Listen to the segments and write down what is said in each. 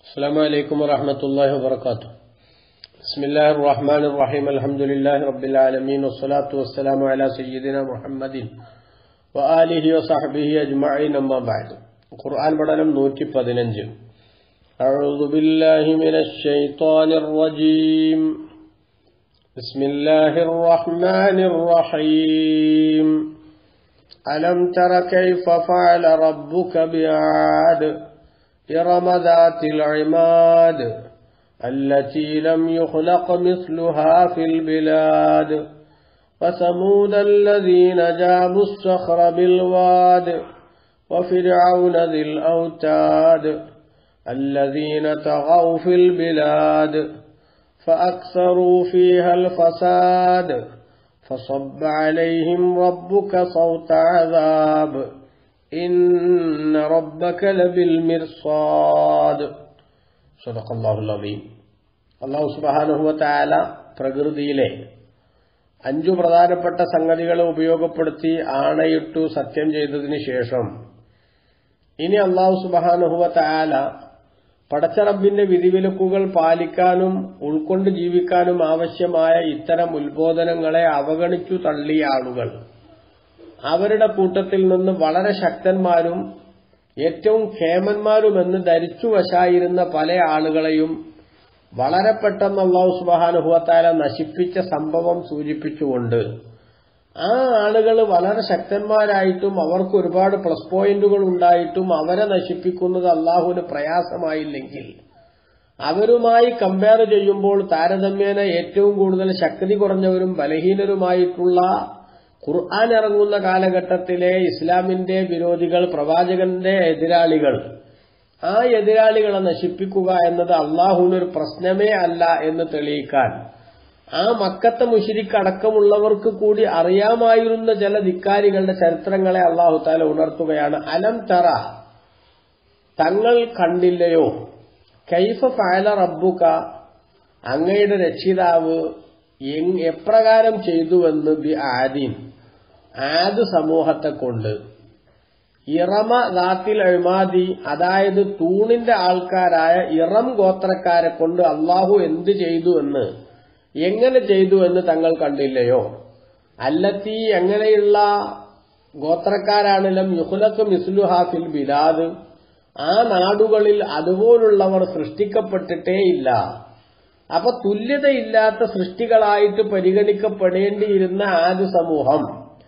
السلام عليكم ورحمة الله وبركاته بسم الله الرحمن الرحيم الحمد لله رب العالمين والصلاة والسلام على سيدنا محمد وآله وصحبه أجمعين أما بعد ഖുർആൻ പഠനം നൂറ്റി പതിനഞ്ച് أعوذ بالله من الشيطان الرجيم بسم الله الرحمن الرحيم ألم تر كيف فعل ربك بعاد إرم ذات العماد التي لم يخلق مثلها في البلاد وثمود الذين جابوا الصخر بالواد وفرعون ذي الأوتاد الذين طغوا في البلاد فأكثروا فيها الفساد فصب عليهم ربك صوت عذاب إن ربك لبالمرصاد صدق الله العظيم അള്ളാഹു സുബാനുഹുവത്തായാല പ്രകൃതിയിലെ അഞ്ചു പ്രധാനപ്പെട്ട സംഗതികളെ ഉപയോഗപ്പെടുത്തി ആണയിട്ടു സത്യം ചെയ്തതിനു ശേഷം ഇനി അള്ളാഹു സുബാനുഹുവത്തായാല പടച്ചറബിന്റെ വിധിവിലക്കുകൾ പാലിക്കാനും ഉൾക്കൊണ്ട് ജീവിക്കാനും ആവശ്യമായ ഇത്തരം ഉത്ബോധനങ്ങളെ അവഗണിച്ചു തള്ളിയ ആളുകൾ അവരുടെ കൂട്ടത്തിൽ നിന്ന് വളരെ ശക്തന്മാരും ഏറ്റവും ഖേമന്മാരുമെന്ന് ധരിച്ചു വശായിരുന്ന പല ആളുകളെയും വളരെ പെട്ടെന്ന് അള്ളാഹു സുബാനുഭവത്താല നശിപ്പിച്ച സംഭവം സൂചിപ്പിച്ചുകൊണ്ട് ആ ആളുകൾ വളരെ ശക്തന്മാരായിട്ടും അവർക്ക് ഒരുപാട് പ്ലസ് പോയിന്റുകൾ ഉണ്ടായിട്ടും അവരെ നശിപ്പിക്കുന്നത് അള്ളാഹുവിന് പ്രയാസമായില്ലെങ്കിൽ അവരുമായി കമ്പയർ ചെയ്യുമ്പോൾ താരതമ്യേന ഏറ്റവും കൂടുതൽ ശക്തി കുറഞ്ഞവരും ബലഹീനരുമായിട്ടുള്ള ഖുർആൻ ഇറങ്ങുന്ന കാലഘട്ടത്തിലെ ഇസ്ലാമിന്റെ വിരോധികൾ പ്രവാചകന്റെ എതിരാളികൾ ആ എതിരാളികളെ നശിപ്പിക്കുക എന്നത് അള്ളാഹുവിനൊരു പ്രശ്നമേ അല്ല എന്ന് തെളിയിക്കാൻ ആ മക്കത്തെ മുഷിരിക്ക് അടക്കമുള്ളവർക്ക് കൂടി അറിയാമായിരുന്ന ചില ധിക്കാരികളുടെ ചരിത്രങ്ങളെ അള്ളാഹു താല ഉണർത്തുകയാണ് അലം തറ തങ്ങൾ കണ്ടില്ലയോ കൈഫ ഫാല റബ്ബുക അങ്ങയുടെ രക്ഷിതാവ് എപ്രകാരം ചെയ്തുവെന്ന് ബി ആദീൻ ആദ് സമൂഹത്തെ കൊണ്ട് ഇറമ ദാത്തിൽ അഴിമാതി അതായത് തൂണിന്റെ ആൾക്കാരായ ഇറം ഗോത്രക്കാരെ കൊണ്ട് അള്ളാഹു എന്ത് ചെയ്തു എന്ന് എങ്ങനെ ചെയ്തു എന്ന് തങ്ങൾ കണ്ടില്ലയോ അല്ലത്തി എങ്ങനെയുള്ള ഗോത്രക്കാരാണെങ്കിലും യുഹുലത്ത് മിസ്ലുഹാഫിൽ ബിലാദ് ആ നാടുകളിൽ അതുപോലുള്ളവർ സൃഷ്ടിക്കപ്പെട്ടിട്ടേയില്ല അപ്പൊ തുല്യതയില്ലാത്ത സൃഷ്ടികളായിട്ട് പരിഗണിക്കപ്പെടേണ്ടിയിരുന്ന ആദ്യ സമൂഹം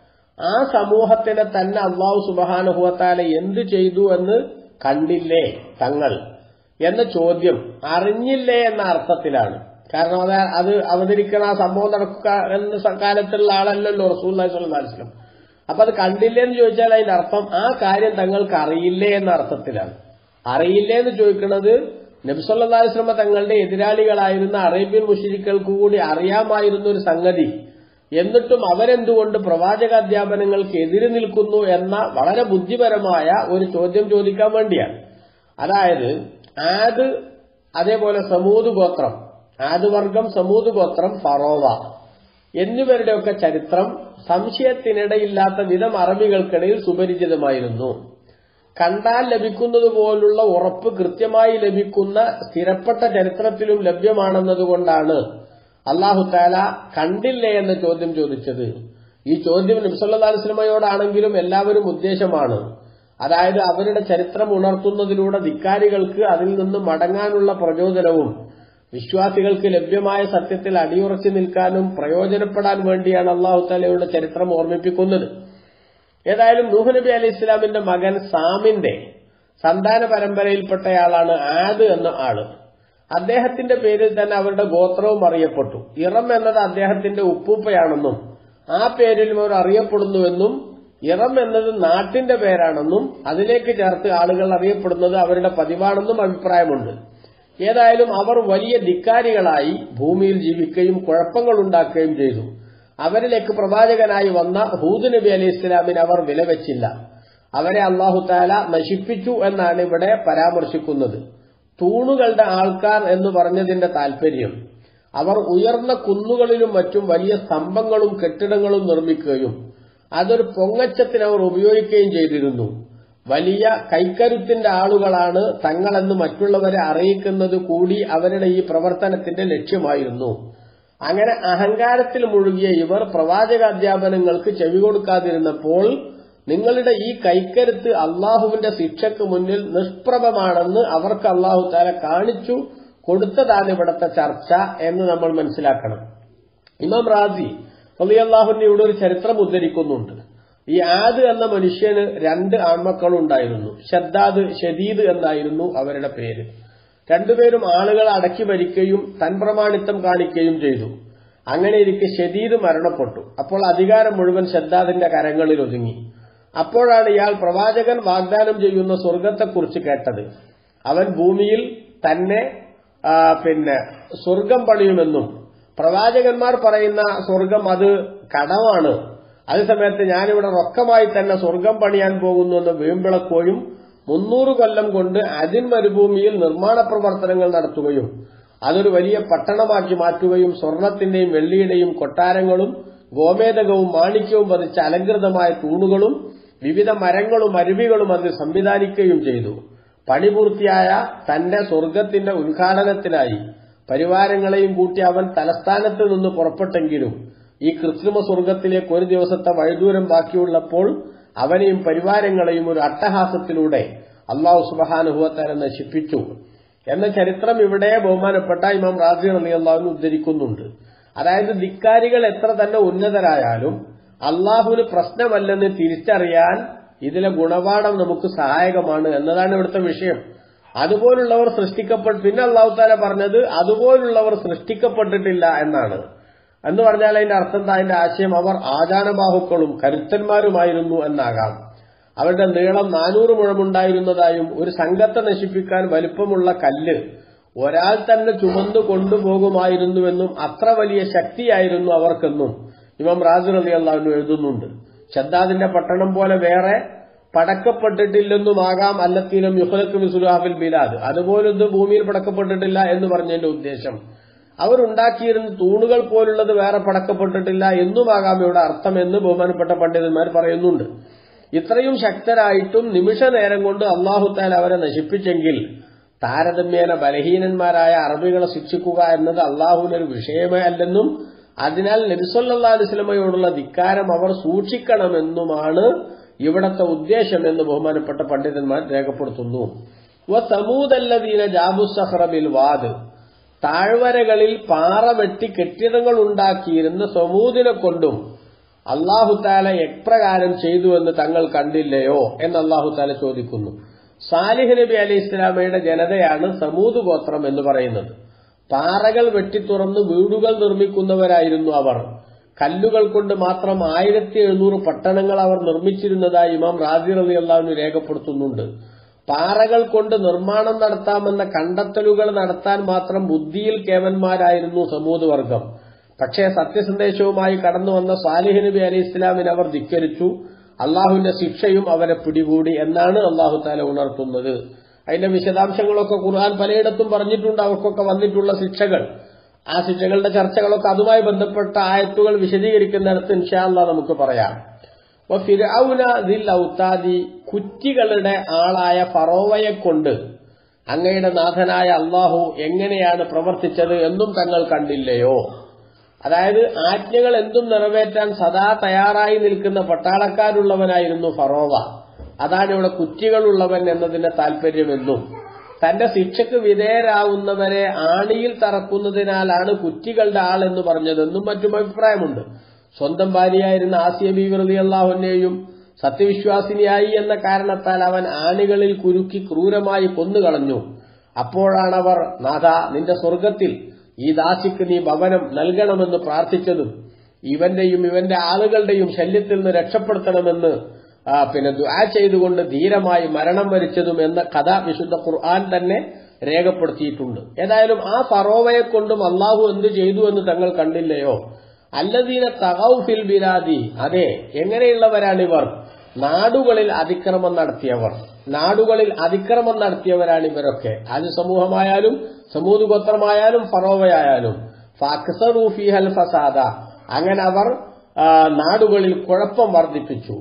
ആ സമൂഹത്തിനെ തന്നെ അള്ളാഹു സുബാനുഭവത്താലെ എന്തു ചെയ്തു എന്ന് കണ്ടില്ലേ തങ്ങൾ എന്ന ചോദ്യം അറിഞ്ഞില്ലേ എന്ന അർത്ഥത്തിലാണ് കാരണം അത് അത് അവതരിക്കണ ആ സംഭവം നടക്കുക എന്ന കാലത്തുള്ള ആളല്ലല്ലോ റസൂൽ അലിസ്ലം അപ്പൊ അത് കണ്ടില്ലേ എന്ന് ചോദിച്ചാൽ അതിന്റെ അർത്ഥം ആ കാര്യം തങ്ങൾക്ക് അറിയില്ലേ എന്ന അർത്ഥത്തിലാണ് അറിയില്ലേ എന്ന് ചോദിക്കുന്നത് നബ്സല്ലാസ്ലമ തങ്ങളുടെ എതിരാളികളായിരുന്ന അറേബ്യൻ മുഷിരിക്കൾക്ക് കൂടി അറിയാമായിരുന്ന ഒരു സംഗതി എന്നിട്ടും അവരെന്തുകൊണ്ട് പ്രവാചക അധ്യാപനങ്ങൾക്ക് എതിര് നിൽക്കുന്നു എന്ന വളരെ ബുദ്ധിപരമായ ഒരു ചോദ്യം ചോദിക്കാൻ വേണ്ടിയാണ് അതായത് ആദ് അതേപോലെ സമൂത് ഗോത്രം ആദ് വർഗം സമൂത് ഗോത്രം ഫറോവ എന്നിവരുടെയൊക്കെ ചരിത്രം സംശയത്തിനിടയില്ലാത്ത വിധം അറബികൾക്കിടയിൽ സുപരിചിതമായിരുന്നു കണ്ടാൽ ലഭിക്കുന്നത് പോലുള്ള ഉറപ്പ് കൃത്യമായി ലഭിക്കുന്ന സ്ഥിരപ്പെട്ട ചരിത്രത്തിലും ലഭ്യമാണെന്നതുകൊണ്ടാണ് അള്ളാഹു താല കണ്ടില്ലേ എന്ന ചോദ്യം ചോദിച്ചത് ഈ ചോദ്യം നബ്സല്ലാസ്ലമയോടാണെങ്കിലും എല്ലാവരും ഉദ്ദേശമാണ് അതായത് അവരുടെ ചരിത്രം ഉണർത്തുന്നതിലൂടെ ധിക്കാരികൾക്ക് അതിൽ നിന്ന് മടങ്ങാനുള്ള പ്രചോദനവും വിശ്വാസികൾക്ക് ലഭ്യമായ സത്യത്തിൽ അടിയുറച്ചു നിൽക്കാനും പ്രയോജനപ്പെടാൻ വേണ്ടിയാണ് അള്ളാഹു താലയുടെ ചരിത്രം ഓർമ്മിപ്പിക്കുന്നത് ഏതായാലും നൂഹ് നബി അലി ഇസ്ലാമിന്റെ മകൻ സാമിന്റെ സന്താന പരമ്പരയിൽപ്പെട്ടയാളാണ് ആദ് എന്ന ആള് അദ്ദേഹത്തിന്റെ പേരിൽ തന്നെ അവരുടെ ഗോത്രവും അറിയപ്പെട്ടു ഇറം എന്നത് അദ്ദേഹത്തിന്റെ ഉപ്പൂപ്പയാണെന്നും ആ പേരിൽ അവർ അറിയപ്പെടുന്നുവെന്നും ഇറം എന്നത് നാട്ടിന്റെ പേരാണെന്നും അതിലേക്ക് ചേർത്ത് ആളുകൾ അറിയപ്പെടുന്നത് അവരുടെ പതിവാണെന്നും അഭിപ്രായമുണ്ട് ഏതായാലും അവർ വലിയ ധിക്കാരികളായി ഭൂമിയിൽ ജീവിക്കുകയും കുഴപ്പങ്ങൾ ഉണ്ടാക്കുകയും ചെയ്തു അവരിലേക്ക് പ്രവാചകനായി വന്ന ഹൂദ് നബി അലി ഇസ്ലാമിന് അവർ വിലവെച്ചില്ല അവരെ അള്ളാഹു താല നശിപ്പിച്ചു എന്നാണ് ഇവിടെ പരാമർശിക്കുന്നത് തൂണുകളുടെ ആൾക്കാർ എന്ന് പറഞ്ഞതിന്റെ താൽപര്യം അവർ ഉയർന്ന കുന്നുകളിലും മറ്റും വലിയ സ്തംഭങ്ങളും കെട്ടിടങ്ങളും നിർമ്മിക്കുകയും അതൊരു പൊങ്ങച്ചത്തിന് അവർ ഉപയോഗിക്കുകയും ചെയ്തിരുന്നു വലിയ കൈക്കരുത്തിന്റെ ആളുകളാണ് തങ്ങളെന്ന് മറ്റുള്ളവരെ അറിയിക്കുന്നത് കൂടി അവരുടെ ഈ പ്രവർത്തനത്തിന്റെ ലക്ഷ്യമായിരുന്നു അങ്ങനെ അഹങ്കാരത്തിൽ മുഴുകിയ ഇവർ പ്രവാചക അധ്യാപനങ്ങൾക്ക് ചെവി കൊടുക്കാതിരുന്നപ്പോൾ നിങ്ങളുടെ ഈ കൈക്കരുത്ത് അള്ളാഹുവിന്റെ ശിക്ഷയ്ക്ക് മുന്നിൽ നിഷ്പ്രഭമാണെന്ന് അവർക്ക് അള്ളാഹു താല കാണിച്ചു കൊടുത്തതാണ് ഇവിടുത്തെ ചർച്ച എന്ന് നമ്മൾ മനസ്സിലാക്കണം ഇമാം റാസി അള്ളാഹുവിന്റെ ഇവിടെ ഒരു ചരിത്രം ഉദ്ധരിക്കുന്നുണ്ട് ഈ ആദ് എന്ന മനുഷ്യന് രണ്ട് ആൺമക്കളുണ്ടായിരുന്നു ഷദ്ദാദ് ഷദീദ് എന്നായിരുന്നു അവരുടെ പേര് രണ്ടുപേരും ആളുകളെ അടക്കി ഭരിക്കുകയും തൻപ്രമാണിത്വം കാണിക്കുകയും ചെയ്തു അങ്ങനെ ഇരിക്കെ ഷദീദ് മരണപ്പെട്ടു അപ്പോൾ അധികാരം മുഴുവൻ ഷദ്ദാദിന്റെ കരങ്ങളിൽ ഒതുങ്ങി അപ്പോഴാണ് ഇയാൾ പ്രവാചകൻ വാഗ്ദാനം ചെയ്യുന്ന സ്വർഗത്തെക്കുറിച്ച് കേട്ടത് അവൻ ഭൂമിയിൽ തന്നെ ആ, പിന്നെ സ്വർഗം പണിയുമെന്നും പ്രവാചകന്മാർ പറയുന്ന സ്വർഗം അത് കടമാണ് അതേസമയത്ത് ഞാനിവിടെ റൊക്കമായി തന്നെ സ്വർഗം പണിയാൻ പോകുന്നു എന്ന് വീമ്പിളക്കുകയും മുന്നൂറ് കൊല്ലം കൊണ്ട് അതിൻ മരുഭൂമിയിൽ നിർമ്മാണ പ്രവർത്തനങ്ങൾ നടത്തുകയും അതൊരു വലിയ പട്ടണമാക്കി മാറ്റുകയും സ്വർണത്തിന്റെയും വെള്ളിയുടെയും കൊട്ടാരങ്ങളും ഗോമേതകവും മാണിക്യവും പതിച്ച അലങ്കൃതമായ തൂണുകളും വിവിധ മരങ്ങളും അരുവികളും അതിൽ സംവിധാനിക്കുകയും ചെയ്തു പണി പൂർത്തിയായ തന്റെ സ്വർഗത്തിന്റെ ഉദ്ഘാടനത്തിനായി പരിവാരങ്ങളെയും കൂട്ടി അവൻ തലസ്ഥാനത്ത് നിന്ന് പുറപ്പെട്ടെങ്കിലും ഈ കൃത്രിമ സ്വർഗത്തിലേക്ക് ഒരു ദിവസത്തെ വഴിദൂരം ബാക്കിയുള്ളപ്പോൾ അവനെയും പരിവാരങ്ങളെയും ഒരു അട്ടഹാസത്തിലൂടെ അള്ളാഹു സുബഹാനുഭവത്താരെ നശിപ്പിച്ചു എന്ന ചരിത്രം ഇവിടെ ബഹുമാനപ്പെട്ട ഇമാം റാസി അലി അള്ളാഹുവിന് ഉദ്ധരിക്കുന്നുണ്ട് അതായത് ധിക്കാരികൾ എത്ര തന്നെ ഉന്നതരായാലും അള്ളാഹുവിന് പ്രശ്നമല്ലെന്ന് തിരിച്ചറിയാൻ ഇതിലെ ഗുണപാഠം നമുക്ക് സഹായകമാണ് എന്നതാണ് ഇവിടുത്തെ വിഷയം അതുപോലുള്ളവർ സൃഷ്ടിക്കപ്പെട്ട പിന്നെ അള്ളാഹു താല പറഞ്ഞത് അതുപോലുള്ളവർ സൃഷ്ടിക്കപ്പെട്ടിട്ടില്ല എന്നാണ് എന്ന് പറഞ്ഞാൽ അതിന്റെ അർത്ഥം എന്താ അതിന്റെ ആശയം അവർ ആചാനബാഹുക്കളും കരുത്തന്മാരുമായിരുന്നു എന്നാകാം അവരുടെ നീളം നാനൂറ് മുഴമുണ്ടായിരുന്നതായും ഒരു സംഘത്തെ നശിപ്പിക്കാൻ വലിപ്പമുള്ള കല്ല് ഒരാൾ തന്നെ ചുമന്നു കൊണ്ടുപോകുമായിരുന്നുവെന്നും അത്ര വലിയ ശക്തിയായിരുന്നു അവർക്കെന്നും ഇമാം റാജു അലി അള്ളാഹുവിന് എഴുതുന്നുണ്ട് ഷദ്ദാദിന്റെ പട്ടണം പോലെ വേറെ പടക്കപ്പെട്ടിട്ടില്ലെന്നുമാകാം അല്ലത്തീനം യുഹലക്ക് മിസുലാഹിൽ ബിലാദ് അതുപോലൊന്ന് ഭൂമിയിൽ പടക്കപ്പെട്ടിട്ടില്ല എന്ന് പറഞ്ഞതിന്റെ ഉദ്ദേശം അവരുണ്ടാക്കിയിരുന്ന തൂണുകൾ പോലുള്ളത് വേറെ പടക്കപ്പെട്ടിട്ടില്ല എന്നുമാകാം ഇവിടെ അർത്ഥമെന്ന് ബഹുമാനപ്പെട്ട പണ്ഡിതന്മാർ പറയുന്നുണ്ട് ഇത്രയും ശക്തരായിട്ടും നിമിഷ നേരം കൊണ്ട് അള്ളാഹുത്താൽ അവരെ നശിപ്പിച്ചെങ്കിൽ താരതമ്യേന ബലഹീനന്മാരായ അറബികളെ ശിക്ഷിക്കുക എന്നത് അള്ളാഹുവിനൊരു വിഷയമേ അല്ലെന്നും അതിനാൽ നബിസല്ലാ അലുസ്ലമയോടുള്ള ധിക്കാരം അവർ സൂക്ഷിക്കണമെന്നുമാണ് ഇവിടത്തെ ഉദ്ദേശം എന്ന് ബഹുമാനപ്പെട്ട പണ്ഡിതന്മാർ രേഖപ്പെടുത്തുന്നു വ സമൂതല്ലദീന ജാബുസഹ്റബിൽ വാദ് താഴ്വരകളിൽ പാറ വെട്ടി കെട്ടിടങ്ങൾ ഉണ്ടാക്കിയിരുന്ന സമൂതിനെ കൊണ്ടും അള്ളാഹുത്താല എപ്രകാരം ചെയ്തു എന്ന് തങ്ങൾ കണ്ടില്ലയോ എന്ന് അള്ളാഹുത്താല ചോദിക്കുന്നു സാലിഹ് നബി അലി ഇസ്ലാമയുടെ ജനതയാണ് സമൂത് ഗോത്രം എന്ന് പറയുന്നത് പാറകൾ വെട്ടിത്തുറന്ന് വീടുകൾ നിർമ്മിക്കുന്നവരായിരുന്നു അവർ കല്ലുകൾ കൊണ്ട് മാത്രം ആയിരത്തി എഴുന്നൂറ് പട്ടണങ്ങൾ അവർ നിർമ്മിച്ചിരുന്നതായി ഇമാം റാജി അലി അള്ളാഹുവിന് രേഖപ്പെടുത്തുന്നുണ്ട് പാറകൾ കൊണ്ട് നിർമ്മാണം നടത്താമെന്ന കണ്ടെത്തലുകൾ നടത്താൻ മാത്രം ബുദ്ധിയിൽ കേവന്മാരായിരുന്നു സമൂത് വർഗം പക്ഷേ സത്യസന്ദേശവുമായി കടന്നു വന്ന സാലിഹ് നബി അലി ഇസ്ലാമിനെ അവർ ധിക്കരിച്ചു അള്ളാഹുവിന്റെ ശിക്ഷയും അവരെ പിടികൂടി എന്നാണ് അള്ളാഹു താല ഉണർത്തുന്നത് അതിന്റെ വിശദാംശങ്ങളൊക്കെ ഖുർആൻ പലയിടത്തും പറഞ്ഞിട്ടുണ്ട് അവർക്കൊക്കെ വന്നിട്ടുള്ള ശിക്ഷകൾ ആ ശിക്ഷകളുടെ ചർച്ചകളൊക്കെ അതുമായി ബന്ധപ്പെട്ട ആയത്തുകൾ വിശദീകരിക്കുന്നിടത്ത് ഇൻഷാല്ല നമുക്ക് പറയാം അപ്പൊ ഫിരൌന ദിൽ ഔത്താദി കുറ്റികളുടെ ആളായ ഫറോവയെ കൊണ്ട് അങ്ങയുടെ നാഥനായ അള്ളാഹു എങ്ങനെയാണ് പ്രവർത്തിച്ചത് എന്നും തങ്ങൾ കണ്ടില്ലയോ അതായത് ആജ്ഞകൾ എന്തും നിറവേറ്റാൻ സദാ തയ്യാറായി നിൽക്കുന്ന പട്ടാളക്കാരുള്ളവനായിരുന്നു ഫറോവ അതാണ് ഇവിടെ കുറ്റികളുള്ളവൻ എന്നതിന്റെ താല്പര്യമെന്നും തന്റെ ശിക്ഷയ്ക്ക് വിധേയരാവുന്നവരെ ആണിയിൽ തറക്കുന്നതിനാലാണ് കുറ്റികളുടെ ആളെന്ന് പറഞ്ഞതെന്നും മറ്റും അഭിപ്രായമുണ്ട് സ്വന്തം ഭാര്യയായിരുന്ന ആസിയ ബീവൃതി അള്ളാഹുവിനെയും സത്യവിശ്വാസിനിയായി എന്ന കാരണത്താൽ അവൻ ആണികളിൽ കുരുക്കി ക്രൂരമായി കൊന്നുകളഞ്ഞു അപ്പോഴാണവർ നാഥ നിന്റെ സ്വർഗത്തിൽ ഈ ദാസിക്ക് നീ ഭവനം നൽകണമെന്ന് പ്രാർത്ഥിച്ചതും ഇവന്റെയും ഇവന്റെ ആളുകളുടെയും ശല്യത്തിൽ നിന്ന് രക്ഷപ്പെടുത്തണമെന്ന് ആ, പിന്നെ ദുആ ചെയ്തുകൊണ്ട് ധീരമായി മരണം വരിച്ചതും എന്ന കഥ വിശുദ്ധ ഖുർആൻ തന്നെ രേഖപ്പെടുത്തിയിട്ടുണ്ട് ഏതായാലും ആ ഫറോവയെ കൊണ്ടും അള്ളാഹു എന്ത് ചെയ്തു എന്ന് തങ്ങൾ കണ്ടില്ലയോ അല്ലദീന തഗൗ ഫിൽ ബിലാദി അതെ എങ്ങനെയുള്ളവരാണിവർ നാടുകളിൽ അതിക്രമം നടത്തിയവർ നാടുകളിൽ അതിക്രമം നടത്തിയവരാണ് ഇവരൊക്കെ അത് സമൂഹമായാലും സമൂഹ ഗോത്രമായാലും ഫറോവയായാലും ഫാക്സറു ഫീഹൽ ഫസാദ അങ്ങനെ അവർ ആ, നാടുകളിൽ കുഴപ്പം വർദ്ധിപ്പിച്ചു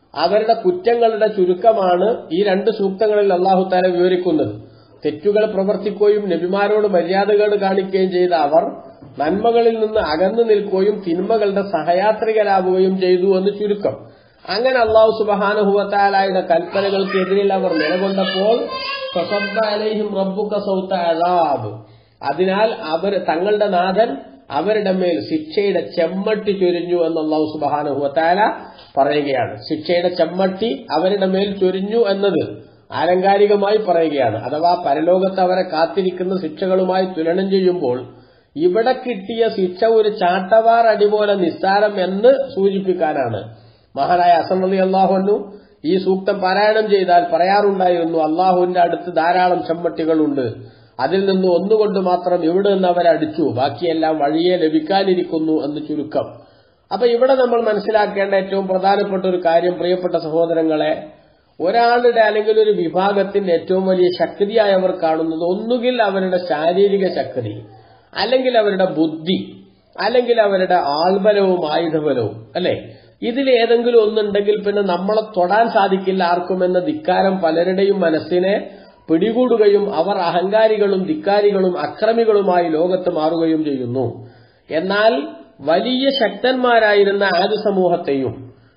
അവരുടെ കുറ്റങ്ങളുടെ ചുരുക്കമാണ് ഈ രണ്ട് സൂക്തങ്ങളിൽ അള്ളാഹു താല വിവരിക്കുന്നത് തെറ്റുകൾ പ്രവർത്തിക്കുകയും നബിമാരോട് മര്യാദകൾ കാണിക്കുകയും ചെയ്ത അവർ നന്മകളിൽ നിന്ന് അകന്നു നിൽക്കുകയും തിന്മകളുടെ സഹയാത്രികരാവുകയും ചെയ്തു എന്ന് ചുരുക്കം അങ്ങനെ അള്ളാഹു സുബഹാനുഹുവത്താലായുടെ കൽപ്പനകൾക്കെതിരിൽ അവർ നിലകൊണ്ടപ്പോൾ ഫസബ്ബ അലൈഹിം റബ്ബുക സൗത്ത അദാബ് അതിനാൽ അവർ തങ്ങളുടെ നാഥൻ അവരുടെ മേൽ ശിക്ഷയുടെ ചെമ്മട്ടി ചൊരിഞ്ഞു എന്ന് അള്ളാഹു സുബഹാനുഹുവത്താല പറയുകയാണ് ശിക്ഷയുടെ ചെമ്മട്ടി അവരുടെ മേൽ ചൊരിഞ്ഞു എന്നത് ആലങ്കാരികമായി പറയുകയാണ് അഥവാ പരലോകത്ത് അവരെ കാത്തിരിക്കുന്ന ശിക്ഷകളുമായി തുലനം ചെയ്യുമ്പോൾ ഇവിടെ കിട്ടിയ ശിക്ഷ ഒരു ചാട്ടവാർ അടി പോലെ നിസ്സാരം എന്ന് സൂചിപ്പിക്കാനാണ് മഹാനായ അസംബി അള്ളാഹുന്നു ഈ സൂക്തം പാരായണം ചെയ്താൽ പറയാറുണ്ടായിരുന്നു അള്ളാഹുവിന്റെ അടുത്ത് ധാരാളം ചെമ്മട്ടികളുണ്ട് അതിൽ നിന്ന് ഒന്നുകൊണ്ട് മാത്രം ഇവിടെ നിന്ന് അവരെ അടിച്ചു ബാക്കിയെല്ലാം വഴിയെ ലഭിക്കാനിരിക്കുന്നു എന്ന് ചുരുക്കം അപ്പൊ ഇവിടെ നമ്മൾ മനസ്സിലാക്കേണ്ട ഏറ്റവും പ്രധാനപ്പെട്ട ഒരു കാര്യം പ്രിയപ്പെട്ട സഹോദരങ്ങളെ ഒരാളുടെ അല്ലെങ്കിൽ ഒരു വിഭാഗത്തിന്റെ ഏറ്റവും വലിയ ശക്തിയായി അവർ കാണുന്നത് ഒന്നുകിൽ അവരുടെ ശാരീരിക ശക്തി അല്ലെങ്കിൽ അവരുടെ ബുദ്ധി അല്ലെങ്കിൽ അവരുടെ ആൾബലവും ആയുധബലവും അല്ലെ ഇതിൽ ഏതെങ്കിലും ഒന്നുണ്ടെങ്കിൽ പിന്നെ നമ്മളെ തൊടാൻ സാധിക്കില്ല ആർക്കും എന്ന ധിക്കാരം പലരുടെയും മനസ്സിനെ പിടികൂടുകയും അവർ അഹങ്കാരികളും ധിക്കാരികളും അക്രമികളുമായി ലോകത്ത് മാറുകയും ചെയ്യുന്നു എന്നാൽ വലിയ ശക്തന്മാരായിരുന്ന ആദ്യ സമൂഹത്തെയും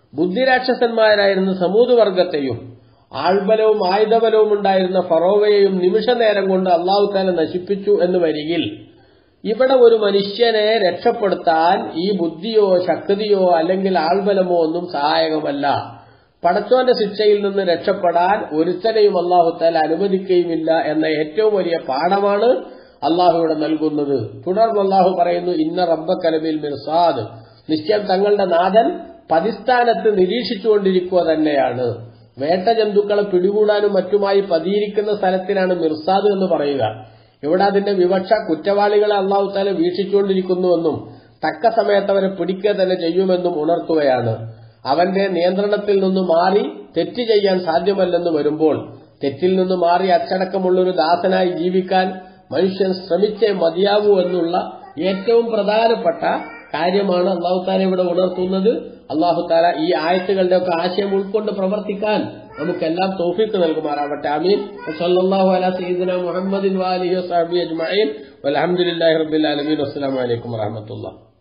ബുദ്ധിരാക്ഷസന്മാരായിരുന്ന സമൂഹവർഗത്തെയും ആൾബലവും ആയുധബലവും ഉണ്ടായിരുന്ന ഫറോവയെയും നിമിഷ നേരം കൊണ്ട് അള്ളാഹു താല നശിപ്പിച്ചു എന്ന് വരികിൽ ഇവിടെ ഒരു മനുഷ്യനെ രക്ഷപ്പെടുത്താൻ ഈ ബുദ്ധിയോ ശക്തിയോ അല്ലെങ്കിൽ ആൾബലമോ ഒന്നും സഹായകമല്ല പടച്ചോന്റെ ശിക്ഷയിൽ നിന്ന് രക്ഷപ്പെടാൻ ഒരുത്തനെയും അള്ളാഹുത്താൽ അനുവദിക്കുകയുമില്ല എന്ന ഏറ്റവും വലിയ പാഠമാണ് അള്ളാഹു ഇവിടെ നൽകുന്നത് തുടർന്ന് അള്ളാഹു പറയുന്നു ഇന്ന റബ്ബക്കലബിൽ മിർസാദ് നിശ്ചയം തങ്ങളുടെ നാഥൻ പതിസ്ഥാനത്ത് നിരീക്ഷിച്ചുകൊണ്ടിരിക്കുക തന്നെയാണ് വേട്ട ജന്തുക്കളെ പിടികൂടാനും മറ്റുമായി പതിയിരിക്കുന്ന സ്ഥലത്തിനാണ് മിർസാദ് എന്ന് പറയുക ഇവിടെ അതിന്റെ വിവക്ഷ കുറ്റവാളികളെ അള്ളാഹു താല വീക്ഷിച്ചുകൊണ്ടിരിക്കുന്നുവെന്നും തക്ക സമയത്ത് അവരെ പിടിക്കുക തന്നെ ചെയ്യുമെന്നും ഉണർത്തുകയാണ് അവന്റെ നിയന്ത്രണത്തിൽ നിന്ന് മാറി തെറ്റ് ചെയ്യാൻ സാധ്യമല്ലെന്ന് വരുമ്പോൾ തെറ്റിൽ നിന്ന് മാറി അച്ചടക്കമുള്ളൊരു ദാസനായി ജീവിക്കാൻ മനുഷ്യൻ ശ്രമിച്ചേ മതിയാവൂ എന്നുള്ള ഏറ്റവും പ്രധാനപ്പെട്ട കാര്യമാണ് അള്ളാഹു താല ഇവിടെ ഉണർത്തുന്നത് അള്ളാഹു താല ഈ ആയത്തുകളുടെ ഒക്കെ ആശയം ഉൾക്കൊണ്ട് പ്രവർത്തിക്കാൻ നമുക്കെല്ലാം തോഫിക്ക് നൽകുമാറാവട്ടെ അമീൻ സല്ലല്ലാഹു അലാ സയ്യിദിന മുഹമ്മദിൻ വാലിഹി വസഹബി അജ്മഈൻ വൽഹംദുലില്ലാഹി റബ്ബിൽ ആലമീൻ അസ്സലാമു അലൈക്കും വറഹ്മത്തുള്ളാഹി